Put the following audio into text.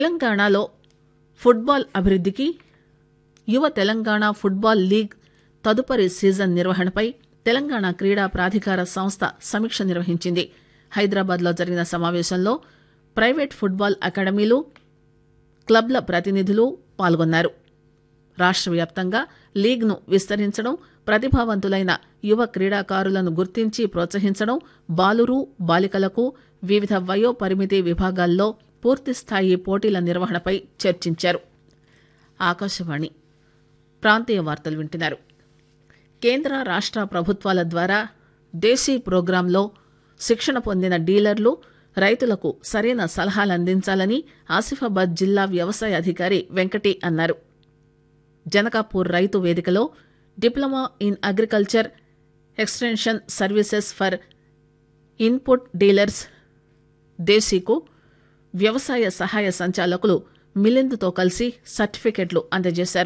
తెలంగాణలో ఫుట్బాల్ అభివృద్దికి యువ తెలంగాణ ఫుట్బాల్ లీగ్ తదుపరి సీజన్ నిర్వహణపై తెలంగాణ క్రీడా ప్రాధికార సంస్థ సమీక్ష నిర్వహించింది హైదరాబాద్ లో జరిగిన సమావేశంలో ప్రైవేట్ ఫుట్బాల్ అకాడమీలు క్లబ్ల ప్రతినిధులు పాల్గొన్నారు రాష్ట్ర వ్యాప్తంగా లీగ్ను విస్తరించడం ప్రతిభావంతులైన యువ క్రీడాకారులను గుర్తించి ప్రోత్సహించడం బాలురు బాలికలకు వివిధ వయో పరిమితి విభాగాల్లో పూర్తిస్థాయి పోటీల నిర్వహణపై చర్చించారు ఆకాశవాణి ప్రాంతీయ వార్తలు వింటున్నారు కేంద్ర రాష్ట్ర ప్రభుత్వాల ద్వారా దేశీ ప్రోగ్రాంలో శిక్షణ పొందిన డీలర్లు రైతులకు సరైన సలహాలు అందించాలని ఆసిఫాబాద్ జిల్లా వ్యవసాయ అధికారి వెంకటి అన్నారు జనకాపూర్ రైతు వేదికలో diploma in agriculture extension services for input dealers దేశీకు వ్యవసాయ సహాయ సంచాలకులు మిలింద్తో కలిసి సర్టిఫికెట్లు అందజేశారు